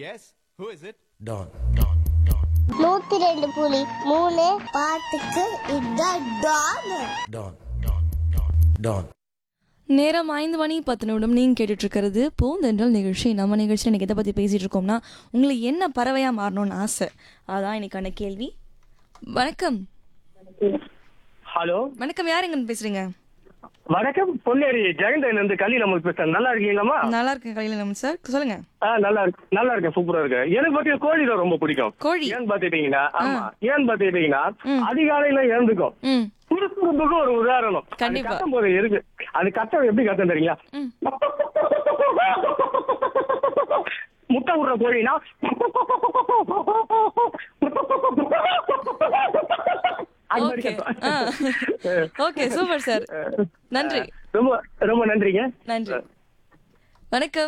Yes? Who is it? Don. நூத்தி ரெண்டு புலி மூணு பாட்டுக்கு இதான் டான் Don. Don. நேரம் ஐந்து மணி பத்து நிமிடம் நீங்கள் கேட்டுட்டு இருக்கிறது பூந்தென்றல் நிகழ்ச்சி நம்ம நிகழ்ச்சியில் இன்னைக்கு எதை பற்றி பேசிகிட்டு இருக்கோம்னா உங்களுக்கு என்ன பறவையாக மாறணும்னு ஆசை அதான் இன்னைக்கான கேள்வி வணக்கம் ஹலோ வணக்கம் யார் எங்கன்னு பேசுறீங்க வணக்கம் பொன்னேரி ஜெகந்தன் இருந்து கலி நமக்கு பேசுறேன் நல்லா இருக்கீங்களாம்மா நல்லா இருக்கேன் கலையில் நம்ம சார் சொல்லுங்க ஆ நல்லா இருக்கு நல்லா இருக்கேன் சூப்பரா இருக்கு எனக்கு பாத்தீங்கன்னா கோழி தான் ரொம்ப பிடிக்கும் கோழி ஏன்னு பாத்துட்டீங்கன்னா ஆமா ஏன்னு பாத்துட்டீங்கன்னா அதிகாலையில எழுந்துக்கும் ம் சுறுசுறுப்புக்கு ஒரு உதாரணம் அது கண்டிப்பா. கத்தும் போது இருக்கு அது கத்த எப்படி கத்தும் தெரியுங்களா ம். முட்டை விடுற கோழினா அது மாதிரி ஓகே கத்தும். ஓகே சூப்பர் சார் நன்றி ரொம்ப ரொம்ப நன்றிங்க நன்றி வணக்கம்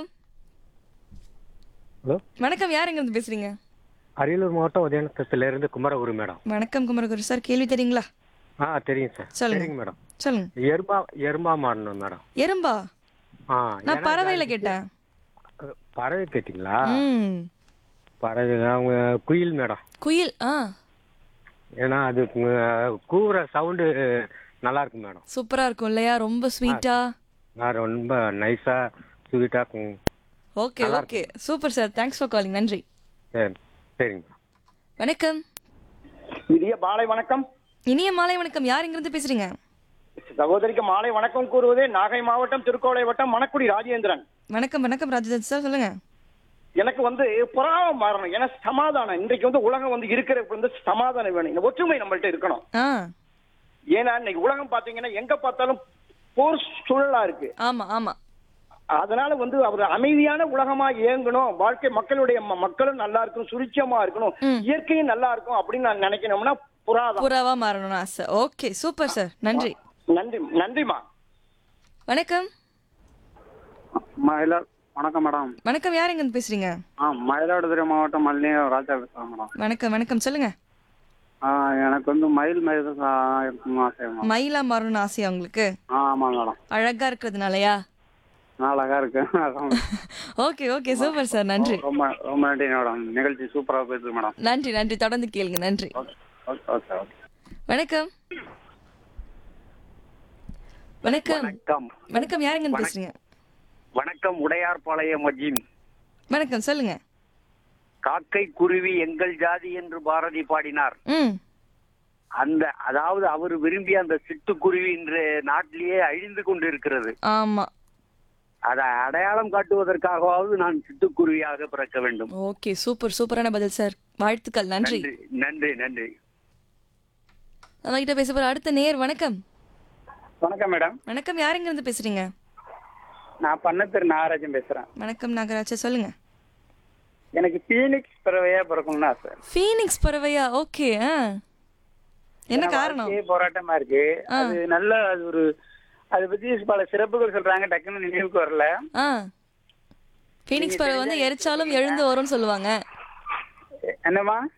ஹலோ வணக்கம் யார் எங்கேருந்து பேசுறீங்க அரியலூர் மாவட்டம் உதயநத்தத்துல இருந்து குமரகுரு மேடம் வணக்கம் குமரகுரு சார் கேள்வி தெரியுங்களா ஆ தெரியும் சார் சொல்லுங்க. சரிங்க மேடம் சொல்லுங்க எறும்பா எறும்பா மாறணும் மேடம் எறும்பா ஆ நான் ஏன்னா பறவையில கேட்டேன் அது- பறவை கேட்டிங்களா ம் பறவை அவங்க குயில் மேடம் குயில் ஆ ஏன்னா அது கு- கூவுற சவுண்டு நல்லா இருக்கு மேடம் சூப்பரா இருக்கும் இல்லையா ரொம்ப ஸ்வீட்டா நான் ரொம்ப நைஸா ஸ்வீட்டா okay okay super sir thanks for calling நன்றி சரி சரிங்க மேடம் வணக்கம் இனிய மாலை வணக்கம் இனிய மாலை வணக்கம் யார் இங்கிருந்து பேசுறீங்க சகோதரிக்கு மாலை வணக்கம் கூறுவது நாகை மாவட்டம் திருக்கோளை வட்டம் மணக்குடி ராஜேந்திரன் வணக்கம் வணக்கம் ராஜதத் சார் சொல்லுங்க எனக்கு வந்து புறாவம் மாறணும் ஏன்னா சமாதானம் இன்றைக்கு வந்து உலகம் வந்து இருக்கிற வந்து சமாதானம் வேணும் இந்த ஒற்றுமை நம்மள்ட்ட இருக்கணும் ஆ ஏன்னா இன்னைக்கு உலகம் பாத்தீங்கன்னா எங்க பார்த்தாலும் போர் சூழலா இருக்கு ஆமா ஆமா அதனால வந்து அவர் அமைதியான உலகமா இயங்கணும் வாழ்க்கை மக்களுடைய ம- மக்களும் நல்லா இருக்கணும் சுரிச்சமா இருக்கணும் இயற்கையும் நல்லா இருக்கும் அப்படின்னு நான் நினைக்கணும்னா புறாதான் புறாவா மாறணும்னு ஆசை ஓகே சூப்பர் சார் நன்றி நன்றி நன்றிமா வணக்கம் மயிலா வணக்கம் மேடம் வணக்கம் யார் எங்கிருந்து பேசுறீங்க ஆ மயிலாடுதுறை மாவட்டம் மல்லி ராஜா பேசுகிறேன் மேடம் வணக்கம் வணக்கம் சொல்லுங்க ஆ எனக்கு வந்து மயில் மயில் இருக்கணும் ஆசை மேடம் மயிலா மாறணும்னு ஆசையா உங்களுக்கு ஆ ஆமாம் மேடம் அழகா இருக்கிறதுனாலயா அழகா இருக்கு அதான் ஓகே ஓகே சூப்பர் சார் நன்றி ரொம்ப ரொம்ப நன்றி மேடம் நிகழ்ச்சி சூப்பராக போயிருக்கு மேடம் நன்றி நன்றி தொடர்ந்து கேளுங்க நன்றி ஓகே ஓகே ஓகே ஓகே வணக்கம் வணக்கம் வணக்கம் வணக்கம் யார் எங்கிருந்து பேசுறீங்க வணக்கம் உடையார்பாளையம் மஜின் வணக்கம் சொல்லுங்க காக்கை குருவி எங்கள் ஜாதி என்று பாரதி பாடினார் ம் அந்த அதாவது அவர் விரும்பிய அந்த சிட்டுக்குருவி இன்று நாட்டிலேயே அழிந்து கொண்டிருக்கிறது ஆமா அதை அடையாளம் காட்டுவதற்காகவாவது நான் சிட்டுக்குருவியாக பிறக்க வேண்டும் ஓகே சூப்பர் சூப்பரான பதில் சார் வாழ்த்துக்கள் நன்றி நன்றி நன்றி நன்றி நம்ம கிட்ட பேச போற அடுத்த நேர் வணக்கம் வணக்கம் மேடம் வணக்கம் யார் எங்க இருந்து பேசுறீங்க நான் பண்ணத்திரு நாகராஜன் பேசுகிறேன் வணக்கம் நாகராஜா சொல்லுங்க எனக்கு பீனிக்ஸ் பறவையா பிறக்கணும்னு ஆசை ஃபீனிக்ஸ் பறவையா ஓகே ஆ என்ன காரணம் வாழ்க்கையே போராட்டமா இருக்கு அது நல்ல அது ஒரு அதை பத்தி பல சிறப்புகள் சொல்றாங்க டக்குன்னு நினைவுக்கு வரல ஆ ஃபீனிக்ஸ் பறவை வந்து எரிச்சாலும் எழுந்து வரும்னு சொல்லுவாங்க என்னமா